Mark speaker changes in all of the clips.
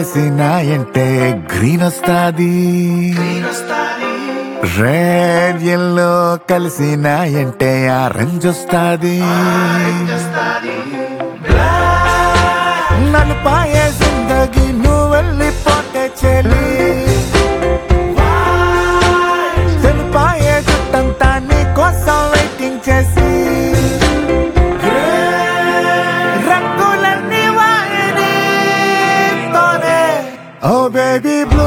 Speaker 1: కలిసినాయంటే green వస్తాది red yellow కలిసినాయంటే orange వస్తాది నలుపాయే జిందగీ నువ్వు వెళ్ళిపోతే చెలి తెలుపాయే జుట్టంతా నీ కోసం వెయిటింగ్ చేసి రంగులన్నీ వాయనీతోనే ఓ బేబీ బ్లూ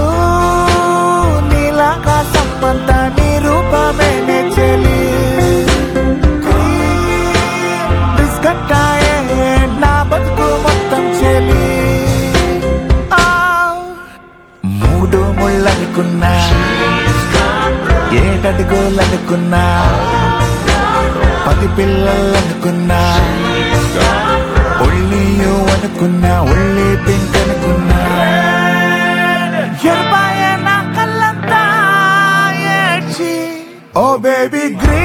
Speaker 1: నీలాకాశం అంతా నీ రూపమేనే చెలి బిస్కట్టాయే నా బతుకు మొత్తం చెలి ఆ, మూడు ముళ్ళనుకున్నా ఏటడుగులనుకున్నా పది పిల్లలనుకున్నా ఒళ్ళియు అనుకున్నా ఒళ్ళి పింక్ అనుకున్నా ఎరుపాయే నా కళ్ళంతా ఏడ్చి ఓ బేబీ గ్రీన్